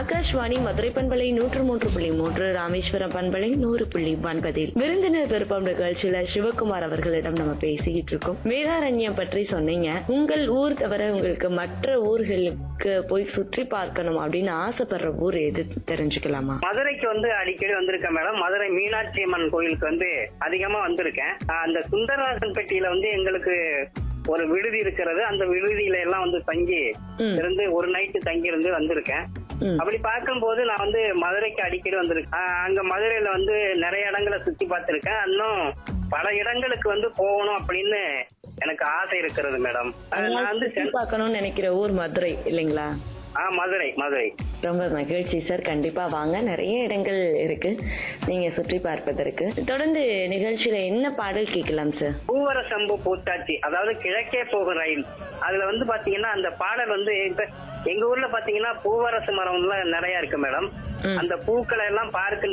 ஆகாஷ்வாணி மதுரை பண்பலை நூற்று மூன்று புள்ளி மூன்று ராமேஸ்வரம் பண்பலை நூறு புள்ளி ஒன்பதில் விருந்தினர் விருப்பம் நிகழ்ச்சியில சிவகுமார் அவர்களிடம் நம்ம பேசிக்கிட்டு இருக்கோம் வேதாரண்யம் பற்றி சொன்னீங்க உங்கள் ஊர் தவிர உங்களுக்கு மற்ற ஊர்களுக்கு போய் சுற்றி பார்க்கணும் அப்படின்னு ஆசைப்படுற ஊர் எது தெரிஞ்சுக்கலாமா மதுரைக்கு வந்து அடிக்கடி வந்திருக்கேன் மேடம் மதுரை மீனாட்சி அம்மன் கோயிலுக்கு வந்து அதிகமா வந்திருக்கேன் ஆஹ் அந்த சுந்தரராஜன் பெட்டியில வந்து எங்களுக்கு ஒரு விடுதி இருக்கிறது அந்த விடுதியில எல்லாம் வந்து தங்கி ம். இருந்து ஒரு நைட்டு தங்கி இருந்து வந்திருக்கேன் ம். அப்படி பார்க்கும்போது நான் வந்து மதுரைக்கு அடிக்கடி வந்திருக்கேன் ஆஹ் அங்க மதுரையில வந்து நிறைய இடங்களை சுத்தி பார்த்திருக்கேன் இன்னும் பல இடங்களுக்கு வந்து போகணும் அப்படின்னு எனக்கு ஆசை இருக்கிறது மேடம் ஆஹ் நான் வந்து சுற்றி பார்க்கணும்னு நினைக்கிற ஊர் மதுரை இல்லைங்களா ஆ மதுரை மதுரை ரொம்ப மகிழ்ச்சி சார் கண்டிப்பா வாங்க நிறைய இடங்கள் இருக்கு நீங்க சுற்றி பார்ப்பதற்கு தொடர்ந்து நிகழ்ச்சியில என்ன பாடல் கேட்கலாம் சார் பூவர சம்பு பூத்தாச்சி அதாவது கிழக்கே போகும் ரயில் அதுல வந்து பாத்தீங்கன்னா அந்த பாடல் வந்து இப்ப எங்க ஊர்ல பாத்தீங்கன்னா பூவரசு மரம் எல்லாம் நிறைய இருக்கு மேடம் ம். அந்த பூக்களை எல்லாம் பார்க்கின்ற